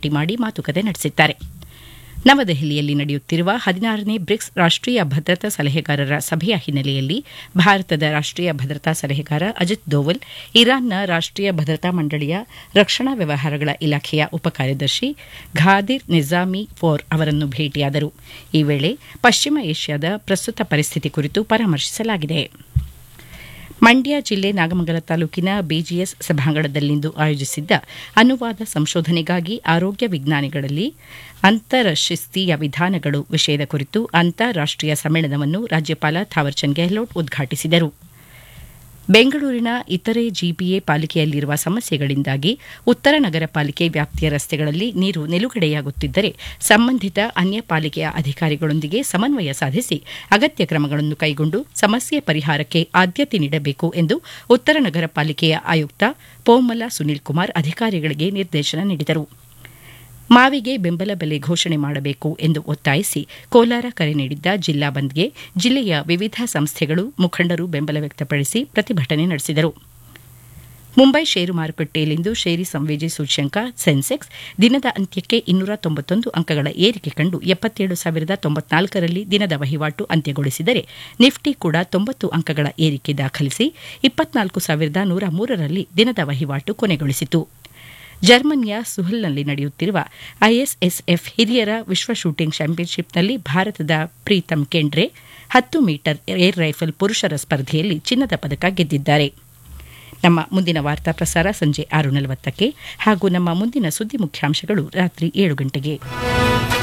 ಭೇಟಿ ಮಾಡಿ ಮಾತುಕತೆ ನಡೆಸಿದ್ದಾರೆ ನವದೆಹಲಿಯಲ್ಲಿ ನಡೆಯುತ್ತಿರುವ ಹದಿನಾರನೇ ಬ್ರಿಕ್ಸ್ ರಾಷ್ಟೀಯ ಭದ್ರತಾ ಸಲಹೆಗಾರರ ಸಭೆಯ ಹಿನ್ನೆಲೆಯಲ್ಲಿ ಭಾರತದ ರಾಷ್ಟೀಯ ಭದ್ರತಾ ಸಲಹೆಗಾರ ಅಜಿತ್ ದೋವಲ್ ಇರಾನ್ನ ರಾಷ್ಟೀಯ ಭದ್ರತಾ ಮಂಡಳಿಯ ರಕ್ಷಣಾ ವ್ಯವಹಾರಗಳ ಇಲಾಖೆಯ ಉಪಕಾರ್ಯದರ್ಶಿ ಘಾದಿರ್ ನಿಜಾಮಿ ಫೋರ್ ಅವರನ್ನು ಭೇಟಿಯಾದರು ಈ ವೇಳೆ ಪಶ್ಚಿಮ ಏಷ್ಯಾದ ಪ್ರಸ್ತುತ ಪರಿಸ್ಥಿತಿ ಕುರಿತು ಪರಾಮರ್ಶಿಸಲಾಗಿದೆ ಮಂಡ್ಯ ಜಿಲ್ಲೆ ನಾಗಮಂಗಲ ತಾಲೂಕಿನ ಬಿಜಿಎಸ್ ಸಭಾಂಗಣದಲ್ಲಿಂದು ಆಯೋಜಿಸಿದ್ದ ಅನುವಾದ ಸಂಶೋಧನೆಗಾಗಿ ಆರೋಗ್ಯ ವಿಜ್ಞಾನಿಗಳಲ್ಲಿ ಅಂತರಶಿಸ್ತೀಯ ವಿಧಾನಗಳು ವಿಷಯದ ಕುರಿತು ಅಂತಾರಾಷ್ಟೀಯ ಸಮ್ಮೇಳನವನ್ನು ರಾಜ್ಯಪಾಲ ಥಾವರ್ಚಂದ್ ಗೆಹ್ಲೋಟ್ ಉದ್ಘಾಟಿಸಿದರು ಬೆಂಗಳೂರಿನ ಇತರೆ ಜಿಬಿಎ ಪಾಲಿಕೆಯಲ್ಲಿರುವ ಸಮಸ್ಯೆಗಳಿಂದಾಗಿ ಉತ್ತರ ನಗರ ಪಾಲಿಕೆ ವ್ಯಾಪ್ತಿಯ ರಸ್ತೆಗಳಲ್ಲಿ ನೀರು ನಿಲುಗಡೆಯಾಗುತ್ತಿದ್ದರೆ ಸಂಬಂಧಿತ ಅನ್ಯ ಪಾಲಿಕೆಯ ಅಧಿಕಾರಿಗಳೊಂದಿಗೆ ಸಮನ್ವಯ ಸಾಧಿಸಿ ಅಗತ್ಯ ಕ್ರಮಗಳನ್ನು ಕೈಗೊಂಡು ಸಮಸ್ಯೆ ಪರಿಹಾರಕ್ಕೆ ಆದ್ಯತೆ ನೀಡಬೇಕು ಎಂದು ಉತ್ತರ ನಗರ ಪಾಲಿಕೆಯ ಆಯುಕ್ತ ಪೋಮಲ ಸುನೀಲ್ ಕುಮಾರ್ ಅಧಿಕಾರಿಗಳಿಗೆ ನಿರ್ದೇಶನ ನೀಡಿದರು ಮಾವಿಗೆ ಬೆಂಬಲ ಬೆಲೆ ಘೋಷಣೆ ಮಾಡಬೇಕು ಎಂದು ಒತ್ತಾಯಿಸಿ ಕೋಲಾರ ಕರೆ ನೀಡಿದ್ದ ಜಿಲ್ಲಾ ಬಂದ್ಗೆ ಜಿಲ್ಲೆಯ ವಿವಿಧ ಸಂಸ್ಥೆಗಳು ಮುಖಂಡರು ಬೆಂಬಲ ವ್ಯಕ್ತಪಡಿಸಿ ಪ್ರತಿಭಟನೆ ನಡೆಸಿದರು ಮುಂಬೈ ಷೇರು ಮಾರುಕಟ್ಟೆಯಲ್ಲಿಂದು ಷೇರಿ ಸಂವೇದಿ ಸೂಚ್ಯಂಕ ಸೆನ್ಸೆಕ್ಸ್ ದಿನದ ಅಂತ್ಯಕ್ಕೆ ಇನ್ನೂರ ತೊಂಬತ್ತೊಂದು ಅಂಕಗಳ ಏರಿಕೆ ಕಂಡು ಎಪ್ಪತ್ತೇಳು ಸಾವಿರದ ತೊಂಬತ್ನಾಲ್ಕರಲ್ಲಿ ದಿನದ ವಹಿವಾಟು ಅಂತ್ಯಗೊಳಿಸಿದರೆ ನಿಫ್ಟಿ ಕೂಡ ತೊಂಬತ್ತು ಅಂಕಗಳ ಏರಿಕೆ ದಾಖಲಿಸಿ ಇಪ್ಪತ್ನಾಲ್ಕು ಸಾವಿರದ ನೂರ ಮೂರರಲ್ಲಿ ದಿನದ ವಹಿವಾಟು ಕೊನೆಗೊಳಿಸಿತು ಜರ್ಮನಿಯ ಸುಹಲ್ನಲ್ಲಿ ನಡೆಯುತ್ತಿರುವ ಐಎಸ್ಎಸ್ಎಫ್ ಹಿರಿಯರ ವಿಶ್ವ ಶೂಟಿಂಗ್ ಚಾಂಪಿಯನ್ಶಿಪ್ನಲ್ಲಿ ಭಾರತದ ಪ್ರೀತಮ್ ಕೆಂಡ್ರೆ ಹತ್ತು ಮೀಟರ್ ಏರ್ ರೈಫಲ್ ಪುರುಷರ ಸ್ಪರ್ಧೆಯಲ್ಲಿ ಚಿನ್ನದ ಪದಕ ಗೆದ್ದಿದ್ದಾರೆ ನಮ್ಮ ಮುಂದಿನ ವಾರ್ತಾ ಪ್ರಸಾರ ಸಂಜೆ ಆರು ನಲವತ್ತಕ್ಕೆ ಹಾಗೂ ನಮ್ಮ ಮುಂದಿನ ಸುದ್ದಿ ಮುಖ್ಯಾಂಶಗಳು ರಾತ್ರಿ ಏಳು ಗಂಟೆಗೆ